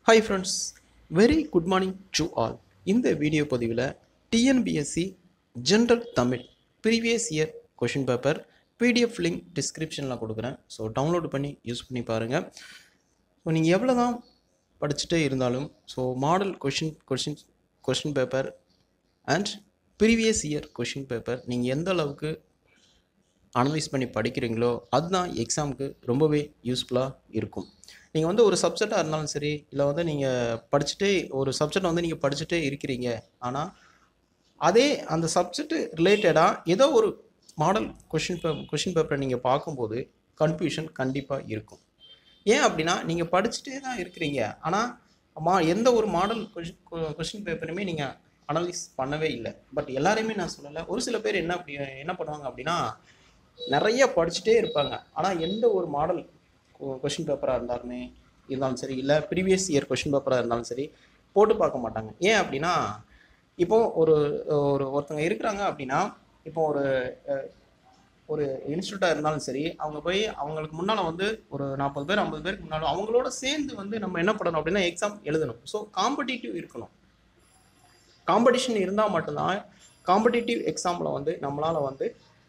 hi friends very good morning to all இந்த video பதிவில் TNPSC general Tamil previous year question paper PDF link டிஸ்கிரிப்ஷனில் கொடுக்குறேன் so download பண்ணி use பண்ணி பாருங்கள் ஸோ நீங்கள் எவ்வளோ தான் படிச்சுட்டே இருந்தாலும் so model question question question paper and previous year question paper நீங்கள் எந்த அளவுக்கு அனலைஸ் பண்ணி படிக்கிறீங்களோ அதுதான் எக்ஸாமுக்கு ரொம்பவே யூஸ்ஃபுல்லாக இருக்கும் நீங்கள் வந்து ஒரு சப்ஜெக்டாக இருந்தாலும் சரி இல்லை வந்து நீங்கள் படிச்சுட்டே ஒரு சப்ஜெக்ட் வந்து நீங்கள் படிச்சுட்டே இருக்கிறீங்க ஆனால் அதே அந்த சப்ஜெக்ட் ரிலேட்டடாக ஏதோ ஒரு மாடல் கொஷின் பே கொஷின் பேப்பரை நீங்கள் பார்க்கும்போது கன்ஃபியூஷன் கண்டிப்பாக இருக்கும் ஏன் அப்படின்னா நீங்கள் படிச்சுட்டே தான் இருக்கிறீங்க ஆனால் மா எந்த ஒரு மாடல் கொஷின் கொஷின் பேப்பருமே நீங்கள் அனலைஸ் பண்ணவே இல்லை பட் எல்லாரையுமே நான் சொல்லலை ஒரு சில பேர் என்ன அப்படி என்ன பண்ணுவாங்க அப்படின்னா நிறைய படிச்சுட்டே இருப்பாங்க ஆனால் எந்த ஒரு மாடல் கொஷின் பேப்பராக இருந்தாலுமே இருந்தாலும் சரி இல்லை ப்ரீவியஸ் இயர் கொஷின் பேப்பராக இருந்தாலும் சரி போட்டு பார்க்க மாட்டாங்க ஏன் அப்படின்னா இப்போ ஒரு ஒரு ஒருத்தங்க இருக்கிறாங்க அப்படின்னா இப்போ ஒரு அஹ், ஒரு இன்ஸ்டியூட்டாக இருந்தாலும் சரி அவங்க போய் அவங்களுக்கு முன்னால் வந்து ஒரு நாற்பது பேர் ஐம்பது பேருக்கு முன்னாலும் அவங்களோட சேர்ந்து வந்து நம்ம என்ன பண்ணணும் அப்படின்னா எக்ஸாம் எழுதணும் ஸோ காம்படிட்டிவ் இருக்கணும் காம்படிஷன் இருந்தால் மட்டும்தான் காம்படிட்டிவ் எக்ஸாமில் வந்து நம்மளால் வந்து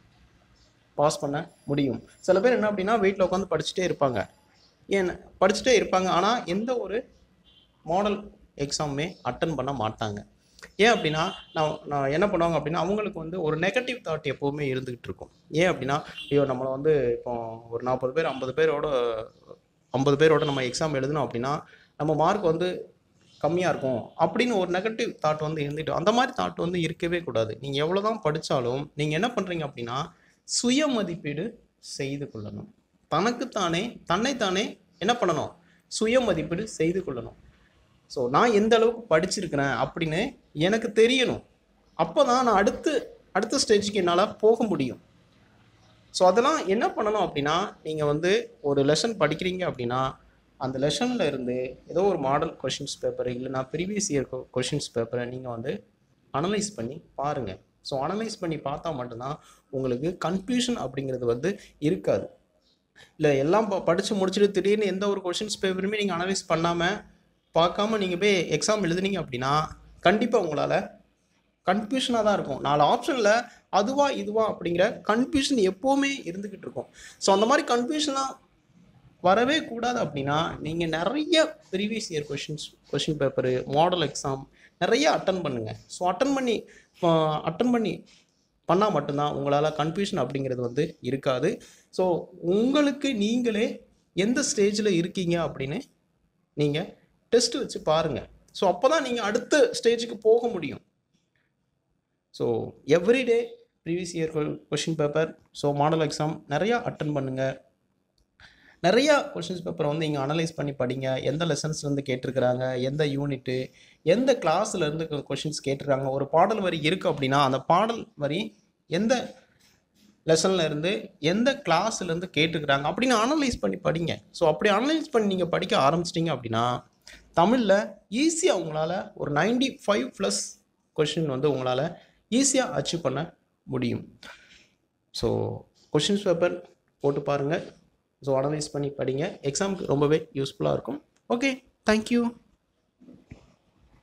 பாஸ் பண்ண முடியும் சில பேர் என்ன அப்படின்னா வீட்டில் உட்காந்து படிச்சுட்டே இருப்பாங்க ஏன் படிச்சுட்டே இருப்பாங்க ஆனால் எந்த ஒரு மாடல் எக்ஸாமுமே அட்டன் பண்ண மாட்டாங்க ஏன் அப்படின்னா நான் நான் என்ன பண்ணுவாங்க அப்படின்னா அவங்களுக்கு வந்து ஒரு நெகட்டிவ் தாட் எப்போவுமே இருந்துகிட்டு இருக்கும் ஏன் அப்படின்னா ஐயோ நம்மளை வந்து இப்போ ஒரு நாற்பது பேர் ஐம்பது பேரோட ஐம்பது பேரோட நம்ம எக்ஸாம் எழுதணும் அப்படின்னா நம்ம மார்க் வந்து கம்மியாக இருக்கும் அப்படின்னு ஒரு நெகட்டிவ் தாட் வந்து இருந்துட்டு அந்த மாதிரி தாட் வந்து இருக்கவே கூடாது நீங்கள் எவ்வளோ தான் படித்தாலும் நீங்கள் என்ன பண்ணுறீங்க அப்படின்னா சுய மதிப்பீடு செய்து கொள்ளணும் தனக்குத்தானே தன்னைத்தானே என்ன பண்ணணும் சுய மதிப்பீடு செய்து கொள்ளணும் ஸோ நான் எந்த அளவுக்கு படிச்சிருக்கிறேன் அப்படின்னு எனக்கு தெரியணும் அப்போ தான் நான் அடுத்து அடுத்த ஸ்டேஜுக்கு என்னால் போக முடியும் ஸோ அதெல்லாம் என்ன பண்ணணும் அப்படின்னா நீங்கள் வந்து ஒரு லெசன் படிக்கிறீங்க அப்படின்னா அந்த லெசனில் இருந்து ஏதோ ஒரு மாடல் கொஷின்ஸ் பேப்பர் இல்லைனா ப்ரீவியஸ் இயர் கொஷின்ஸ் பேப்பரை நீங்கள் வந்து அனலைஸ் பண்ணி பாருங்கள் ஸோ அனலைஸ் பண்ணி பார்த்தா மட்டும்தான் உங்களுக்கு கன்ஃபியூஷன் அப்படிங்கிறது வந்து இருக்காது இல்லை எல்லாம் ப படித்து முடிச்சுட்டு திடீர்னு எந்த ஒரு கொஷின்ஸ் பேப்பருமே நீங்கள் அனலைஸ் பண்ணாமல் பார்க்காம நீங்கள் போய் எக்ஸாம் எழுதுனீங்க அப்படின்னா கண்டிப்பாக உங்களால் கன்ஃபியூஷனாக தான் இருக்கும் நாலு ஆப்ஷனில் அதுவா இதுவா அப்படிங்கிற கன்ஃபியூஷன் எப்போவுமே இருந்துக்கிட்டு இருக்கும் ஸோ அந்த மாதிரி கன்ஃபியூஷனாக வரவே கூடாது அப்படின்னா நீங்கள் நிறைய previous year questions question paper model exam நிறைய அட்டன் பண்ணுங்கள் ஸோ அட்டன் பண்ணி அட்டன் பண்ணி பண்ணால் மட்டும்தான் உங்களால் கன்ஃபியூஷன் அப்படிங்கிறது வந்து இருக்காது ஸோ உங்களுக்கு நீங்களே எந்த ஸ்டேஜில் இருக்கீங்க அப்படின்னு நீங்கள் டெஸ்ட் வச்சு பாருங்கள் ஸோ அப்போ தான் நீங்கள் அடுத்த ஸ்டேஜுக்கு போக முடியும் so everyday previous year question paper so model exam நிறையா அட்டன் பண்ணுங்கள் நிறையா கொஷின்ஸ் பேப்பரை வந்து இங்கே அனலைஸ் பண்ணி படிங்க எந்த லெசன்ஸ்லேருந்து கேட்டிருக்கிறாங்க எந்த யூனிட்டு எந்த கிளாஸ்லேருந்து கொஷின்ஸ் கேட்டிருக்காங்க ஒரு பாடல் வரி இருக்குது அப்படின்னா அந்த பாடல் வரி எந்த லெசனில் இருந்து எந்த கிளாஸ்லேருந்து கேட்டிருக்கிறாங்க அப்படின்னு அனலைஸ் பண்ணி படிங்க ஸோ அப்படி அனலைஸ் பண்ணி நீங்கள் படிக்க ஆரம்பிச்சிட்டிங்க அப்படின்னா தமிழில் ஈஸியாக உங்களால் ஒரு 95 ஃபைவ் ப்ளஸ் கொஷின் வந்து உங்களால் ஈஸியாக அச்சீவ் பண்ண முடியும் ஸோ கொஷின்ஸ் பேப்பர் போட்டு பாருங்கள் ஸோ அனலைஸ் பண்ணி படிங்க எக்ஸாமுக்கு ரொம்பவே யூஸ்ஃபுல்லாக இருக்கும் ஓகே தேங்க்யூ